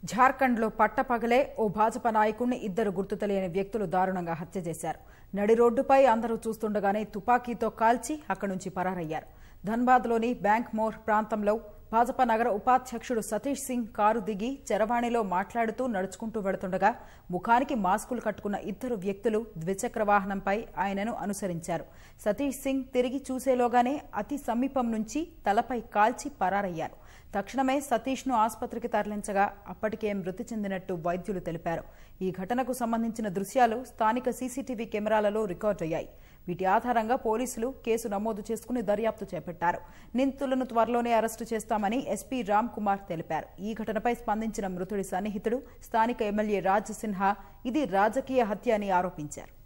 ఝార్ఖండ్లో పట్టపగలే ఓ భాజపా నాయకుడిని ఇద్దరు గుర్తు తెలియని వ్యక్తులు దారుణంగా హత్య చేశారు నడి రోడ్డుపై అందరూ చూస్తుండగానే తుపాకీతో కాల్చి అక్కడి నుంచి పరారయ్యారు ధన్బాద్లోని బ్యాంక్ మోర్ ప్రాంతంలో భాజపా నగర ఉపాధ్యక్షుడు సతీష్ సింగ్ కారు దిగి చరవాణిలో మాట్లాడుతూ నడుచుకుంటూ వెడుతుండగా ముఖానికి మాస్కులు కట్టుకున్న ఇద్దరు వ్యక్తులు ద్విచక్ర వాహనంపై ఆయనను అనుసరించారు సతీష్ సింగ్ తిరిగి చూసేలోగానే అతి సమీపం నుంచి తలపై కాల్చి పరారయ్యారు తక్షణమే సతీష్ను ఆసుపత్రికి తరలించగా అప్పటికే మృతి చెందినట్టు వైద్యులు తెలిపారు ఈ ఘటనకు సంబంధించిన దృశ్యాలు స్థానిక సీసీటీవీ కెమెరాలలో రికార్డయ్యాయి వీటి ఆధారంగా పోలీసులు కేసు నమోదు చేసుకుని దర్యాప్తు చేపట్టారు నిందితులను త్వరలోనే అరెస్టు చేస్తామని ఎస్పీ రామ్ కుమార్ తెలిపారు ఈ ఘటనపై స్పందించిన మృతుడి సన్నిహితుడు స్థానిక ఎమ్మెల్యే రాజ్ సిన్హా ఇది రాజకీయ హత్య అని ఆరోపించారు